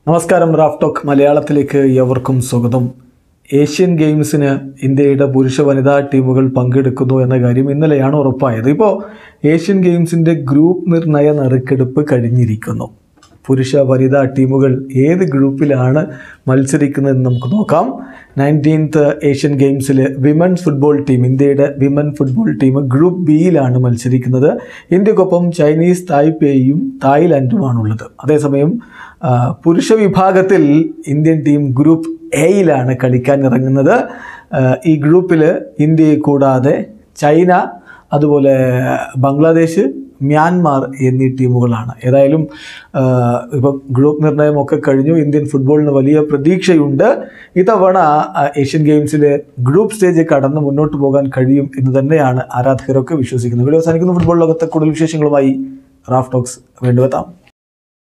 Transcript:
നമസ്കാരം Raf talk മലയാളത്തിലേക്ക് എവർക്കും സ്വാഗതം ഏഷ്യൻ ഗെയിംസിന് ഇന്ത്യയുടെ പുരുഷ വനിതാ ടീമുകൾ പങ്കെടുക്കുന്നു എന്ന കാര്യം ഇന്നലെയാണ് ഉറപ്പായത് ഇപ്പോൾ ഏഷ്യൻ ഗെയിംസിൻ്റെ ഗ്രൂപ്പ് നിർണയ നറുക്കെടുപ്പ് കഴിഞ്ഞിരിക്കുന്നു പുരുഷ വനിതാ ടീമുകൾ ഏത് ഗ്രൂപ്പിലാണ് മത്സരിക്കുന്നതെന്ന് നമുക്ക് നോക്കാം നയൻറ്റീൻത്ത് ഏഷ്യൻ ഗെയിംസിൽ വിമൻസ് ഫുട്ബോൾ ടീം ഇന്ത്യയുടെ വിമൻ ഫുട്ബോൾ ടീം ഗ്രൂപ്പ് ബിയിലാണ് മത്സരിക്കുന്നത് ഇന്ത്യക്കൊപ്പം ചൈനീസ് തായ്പേയും തായ്ലാൻഡുമാണുള്ളത് അതേസമയം ആ, പുരുഷ വിഭാഗത്തിൽ ഇന്ത്യൻ ടീം ഗ്രൂപ്പ് എയിലാണ് കളിക്കാൻ ഇറങ്ങുന്നത് ആ, ഈ ഗ്രൂപ്പിൽ ഇന്ത്യയെ കൂടാതെ ചൈന അതുപോലെ ബംഗ്ലാദേശ് മ്യാൻമാർ എന്നീ ടീമുകളാണ് ഏതായാലും ആ, ഇപ്പം ഗ്രൂപ്പ് നിർണയമൊക്കെ കഴിഞ്ഞു ഇന്ത്യൻ ഫുട്ബോളിന് വലിയ പ്രതീക്ഷയുണ്ട് ഇത്തവണ ആ, ഏഷ്യൻ ഗെയിംസിൽ ഗ്രൂപ്പ് സ്റ്റേജ് കടന്ന് മുന്നോട്ട് പോകാൻ കഴിയും എന്ന് തന്നെയാണ് ആരാധകരൊക്കെ വിശ്വസിക്കുന്നത് വീഡിയോ അവസാനിക്കുന്ന ഫുട്ബോൾ ലോകത്തെ കൂടുതൽ വിശേഷങ്ങളുമായി റാഫ് ടോക്സ് വീണ്ടും എത്താം